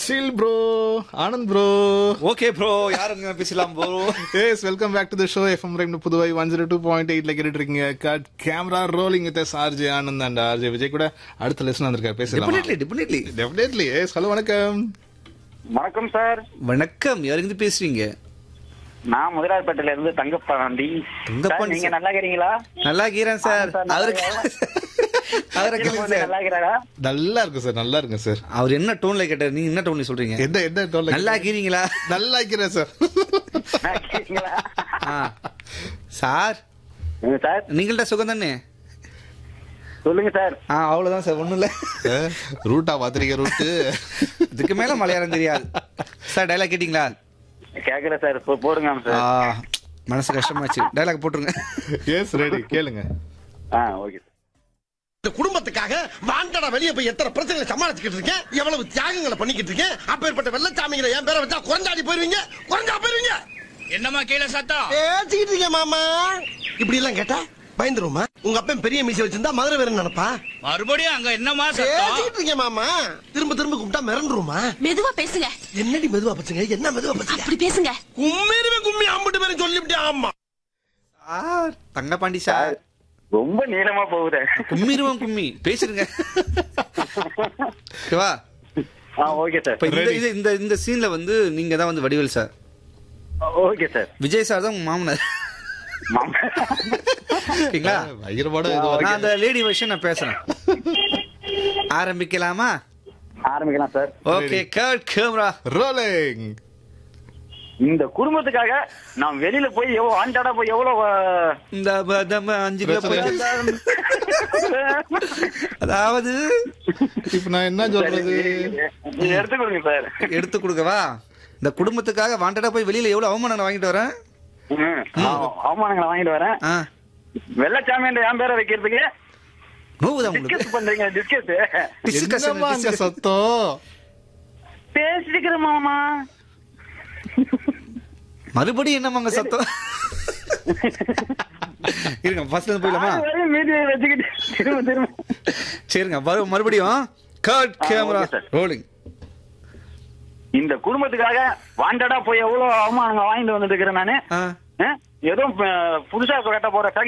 சில் bro Anand bro okay bro யாருங்க பேசலாம் bro yes welcome back to the show FM rhyme Puduvai one zero two point எயிட்ல கேட்டுட்டு இருக்கீங்க cut camera rolling with us RJ Anand and RJ Vijay கூட அடுத்த lesson வந்திருக்காரு பேசலாம் definitely definitely definitely yes hello வணக்கம் வணக்கம் சார் வணக்கம் யாருங்க பேசுறீங்க நான் முதலாளிப்பேட்டையில இருந்து தங்கப்பாண்டி தங்கப்பாண்டி சார், நீங்க சார். நல்லா இருக்கிறீங்களா நல்லா இருக்கிறேன் சார் ஆ, சார், நல்லா அவருக்கு அவரை கேளுங்க வந்து சார் நல்லா இருக்கிறாரா நல்லா இருக்கு சார் நல்லா இருக்கு சார் அவர் என்ன டோன்ல கேட்டார் நீங்க என்ன டோன்ல சொல்றீங்க எந்த எந்த டோல்ல நல்லா இருக்கிறீங்களா நல்லா இருக்கிறேன் சார் கேக்குறீங்களா? ஆ. சார் ஏங்க சார் நீங்கள்ட்ட சுகம் தானே சொல்லுங்க சார் ஆ அவ்வளவுதான் சார் ஒண்ணும் இல்ல ரூட்டா பாத்திரிக்க ரூட்டு இதுக்கு மேல மலையாளம் தெரியாது சார் டைலாக் கேட்டீங்களா கேக்குறேன் சார் போ- போடுங்க ஆ, சார் மனசு கஷ்டமாச்சு டைலாக் போட்டுருங்க எஸ் ரெடி கேளுங்க ஆ ஓகே சார் இந்த குடும்பத்துக்காக வாண்டடா வெளிய போய் எத்தனை பிரச்சனைகளை சமாளிச்சுக்கிட்டு இருக்கேன் எவ்வளவு தியாகங்களை பண்ணிக்கிட்டு இருக்கேன் அப்பேற்பட்ட வெள்ளச்சாமிங்களை என் பேரை வச்சா குறைஞ்சாடி போயிருவீங்க குறைஞ்சா போயிருவீங்க என்னம்மா கீழே சத்தம் பேசிக்கிட்டு இருக்கேன் மாமா இப்படி எல்லாம் கேட்டா பயந்துருமா உங்க அப்பன் பெரிய மீசை வச்சிருந்தா மதுரை வேற நினைப்பா மறுபடியும் அங்க என்னம்மா சத்தம் பேசிக்கிட்டு இருக்கேன் மாமா திரும்ப திரும்ப கூப்பிட்டா மிரண்டுருமா மெதுவா பேசுங்க என்னடி மெதுவா பச்சுங்க என்ன மெதுவா பச்சுங்க அப்படி பேசுங்க கும்மிருவே கும்மி அம்பிட்டு பேரும் சொல்லிவிட்டேன் ஆமா சார் தங்கப்பாண்டி சார் ரொம்ப நீளமா போகுது கும்மிருவன் கும்மி பேசிருங்க ஓகேவா ஆ ஓகே சார் இப்ப இந்த இது இந்த இந்த சீன்ல வந்து நீங்க தான் வந்து Vadivel sir okay sir Vijay sir தான் உங்க மாமனார் மாமா ஓகேங்களா பயங்கரமான இது நான் வரைக்கும் அந்த லேடி விஷயம் நான் பேசுறேன் ஆரம்பிக்கலாமா ஆரம்பிக்கலாம் sir okay cut camera rolling இந்த குடும்பத்துக்காக நான் வெளியில போய் எவ்வளவு ஆண்டாடா போய் எவ்வளவு ஆ, இந்த ப- இந்த ம- அஞ்சு கிலோ போயிட்டு அதாவது இப்ப நான் என்ன சொல்றது நீங்க எடுத்து கொடுங்க சார் எடுத்து கொடுக்கவா இந்த குடும்பத்துக்காக வாண்டடா போய் வெளியில எவ்வளவு அவமானம் நான் வாங்கிட்டு வரேன் ம், ஆ- அவமானங்களை வாங்கிட்டு வரேன் ஆ வெள்ளச்சாமி என் பேரை வைக்கிறதுக்கு நோவுதான் உங்களுக்கு டிஸ்கஸ் பண்றீங்க டிஸ்கஸ் Discussion, என்னம்மா அங்க discussion. சத்தம் பேசிக்கிற மாமா மறுபடியும் என்னமாங்க சத்தம் இருங்க ஃபர்ஸ்ட்ல இருந்து போயிடலாமா ஆறு வரையும் மீதி வச்சுக்கிட்டு திரும்ப திரும்ப சரிங்க வரும் மறுபடியும் கட் ஆ, கேமரா okay, sir. ரோலிங் இந்த குடும்பத்துக்காக வாண்டடா போய் எவ்வளவு அவமானங்க வாங்கிட்டு வந்துட்டு இருக்கிறேன் நானு ஆ ஆ? ஏதோ அஹ், புதுசா கட்ட போற